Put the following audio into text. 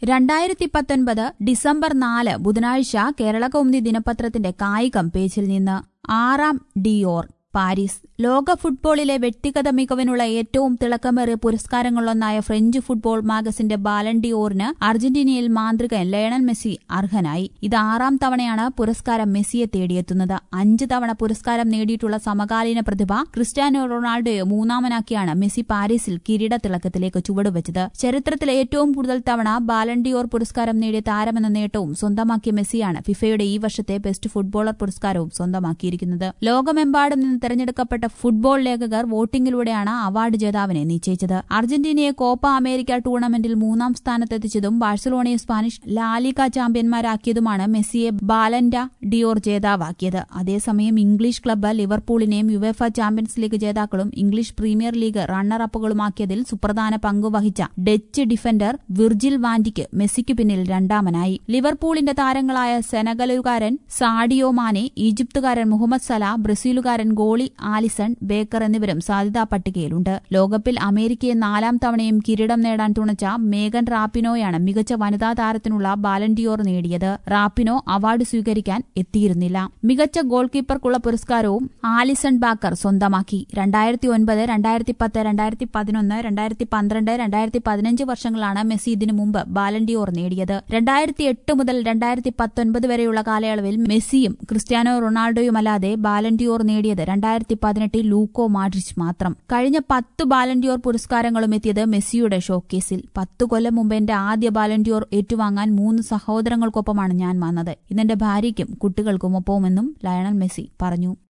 രണ്ടായിരത്തി പത്തൊൻപത് ഡിസംബർ നാല് ബുധനാഴ്ച കേരള കൗമുദി ദിനപത്രത്തിന്റെ കായികം പേജിൽ നിന്ന് ആറാം ഡിയോർ പാരീസ് ലോക ഫുട്ബോളിലെ വ്യക്തിഗത മികവിനുള്ള ഏറ്റവും തിളക്കമേറിയ പുരസ്കാരങ്ങളിലൊന്നായ ഫ്രഞ്ച് ഫുട്ബോൾ മാഗസിന്റെ ബാലൻഡിയോറിന് അർജന്റീനയിൽ മാന്ത്രികൻ ലയണൽ മെസ്സി അർഹനായി ഇത് ആറാം തവണയാണ് പുരസ്കാരം മെസ്സിയെ തേടിയെത്തുന്നത് അഞ്ച് തവണ പുരസ്കാരം നേടിയിട്ടുള്ള സമകാലീന പ്രതിഭ ക്രിസ്ത്യാനോ റൊണാൾഡോയെ മൂന്നാമനാക്കിയാണ് മെസ്സി പാരീസിൽ കിരീട തിളക്കത്തിലേക്ക് ചുവടുവെച്ചത് ചരിത്രത്തിലെ ഏറ്റവും കൂടുതൽ തവണ ബാലൻഡിയോർ പുരസ്കാരം നേടിയ താരമെന്ന നേട്ടവും സ്വന്തമാക്കിയ മെസ്സിയാണ് ഫിഫയുടെ ഈ വർഷത്തെ ബെസ്റ്റ് ഫുട്ബോളർ പുരസ്കാരവും സ്വന്തമാക്കിയിരിക്കുന്നത് ലോകമെമ്പാടും നിന്ന് തെരഞ്ഞെടുക്കപ്പെട്ട ഫുട്ബോൾ ലേഖകർ വോട്ടിംഗിലൂടെയാണ് അവാർഡ് ജേതാവിനെ നിശ്ചയിച്ചത് അർജന്റീനയെ കോപ്പ അമേരിക്ക ടൂർണമെന്റിൽ മൂന്നാം സ്ഥാനത്തെത്തിച്ചതും ബാഴ്സലോണയെ സ്പാനിഷ് ലാലിക ചാമ്പ്യന്മാരാക്കിയതുമാണ് മെസ്സിയെ ബാലൻഡ ഡിയോർ ജേതാവാക്കിയത് അതേസമയം ഇംഗ്ലീഷ് ക്ലബ്ബ് ലിവർപൂളിനെയും യുവേഫ ചാമ്പ്യൻസ് ലീഗ് ജേതാക്കളും ഇംഗ്ലീഷ് പ്രീമിയർ ലീഗ് റണ്ണർ അപ്പുകളുമാക്കിയതിൽ സുപ്രധാന പങ്കുവഹിച്ച ഡച്ച് ഡിഫൻഡർ വിർജിൽ വാൻഡിക്ക് മെസ്സിക്കു പിന്നിൽ രണ്ടാമനായി ലിവർപൂളിന്റെ താരങ്ങളായ സെനഗലുകാരൻ സാഡിയോ മാനെ ഈജിപ്തുകാരൻ മുഹമ്മദ് സല ബ്രസീലുകാരൻ ഗോളി ആലിസൺ ബേക്കർ എന്നിവരും സാധ്യതാ പട്ടികയിലുണ്ട് ലോകകപ്പിൽ അമേരിക്കയെ നാലാം തവണയും കിരീടം നേടാൻ തുണച്ച മേഗൻ റാപ്പിനോയാണ് മികച്ച വനിതാ താരത്തിനുള്ള ബാലൻഡിയോർ നേടിയത് റാപ്പിനോ അവാർഡ് സ്വീകരിക്കാൻ എത്തിയിരുന്നില്ല മികച്ച ഗോൾ കീപ്പർക്കുള്ള പുരസ്കാരവും ആലിസൺ ബാക്കർ സ്വന്തമാക്കി രണ്ടായിരത്തി ഒൻപത് രണ്ടായിരത്തി പത്ത് രണ്ടായിരത്തി പതിനൊന്ന് രണ്ടായിരത്തി പന്ത്രണ്ട് രണ്ടായിരത്തി പതിനഞ്ച് വർഷങ്ങളാണ് മെസ്സി ഇതിനു മുമ്പ് ബാലൻഡിയോർ നേടിയത് രണ്ടായിരത്തി എട്ട് മുതൽ രണ്ടായിരത്തി പത്തൊൻപത് വരെയുള്ള കാലയളവിൽ മെസ്സിയും ക്രിസ്ത്യാനോ റൊണാൾഡോയുമല്ലാതെ ബാലൻഡിയോർ നേടിയത് രണ്ടായിരത്തി പതിനെട്ടിൽ ലൂക്കോ മാഡ്രിച്ച് മാത്രം കഴിഞ്ഞ പത്ത് ബാലൻഡിയോർ പുരസ്കാരങ്ങളും എത്തിയത് മെസ്സിയുടെ ഷോക്കേസിൽ പത്തു കൊല്ലം മുമ്പ് എന്റെ ആദ്യ ബാലൻഡിയോർ ഏറ്റുവാങ്ങാൻ മൂന്ന് സഹോദരങ്ങൾക്കൊപ്പമാണ് ഞാൻ വന്നത് ഇതെന്റെ ഭാര്യയ്ക്കും കുട്ടികൾക്കും ഒപ്പമെന്നും ലയണൽ മെസ്സി പറഞ്ഞു